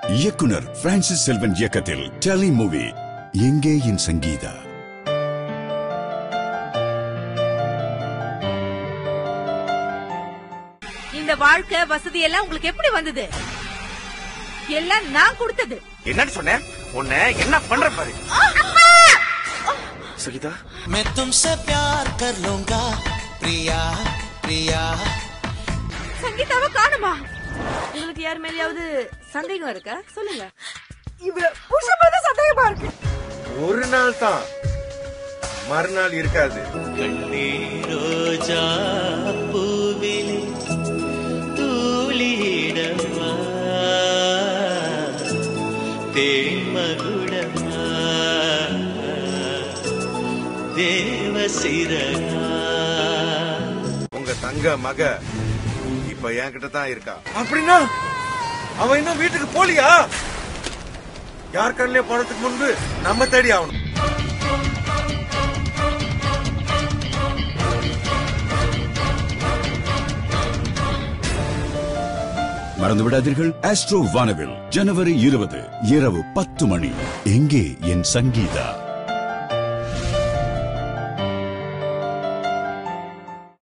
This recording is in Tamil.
இயக்குனர் பிரான்சிஸ் செல்வன் இயக்கத்தில் டெலி மூவி எங்கே என் சங்கீதா இந்த வாழ்க்கை வசதி எல்லாம் உங்களுக்கு எப்படி வந்தது எல்லாம் நான் கொடுத்தது என்னன்னு சொன்னேன் உன்னை என்ன பண்ற பாரு சகிதா मैं तुमसे प्यार कर लूंगा प्रिया प्रिया சங்கீதாவை காணுமா உங்களுக்கு யார் மேலயாவது சந்தேகம் இருக்கா சொல்லுங்க இவள புருஷன் மேல சந்தேகமா இருக்கு ஒரு நாள் தான் மறுநாள் இருக்காது கண்ணே ரோஜா பூவிலே தூளிடவா தேன்மகுடமா தேவசிரகா உங்க தங்க மக இப்ப என்கிட்ட தான் இருக்கா அப்படின்னா அவன் இன்னும் வீட்டுக்கு போலியா யார் கண்ணிலே போறதுக்கு முன்பு நம்ம தேடி ஆகணும் மறந்து விடாதீர்கள் ஆஸ்ட்ரோ வானவில் ஜனவரி இருபது இரவு பத்து மணி எங்கே என் சங்கீதா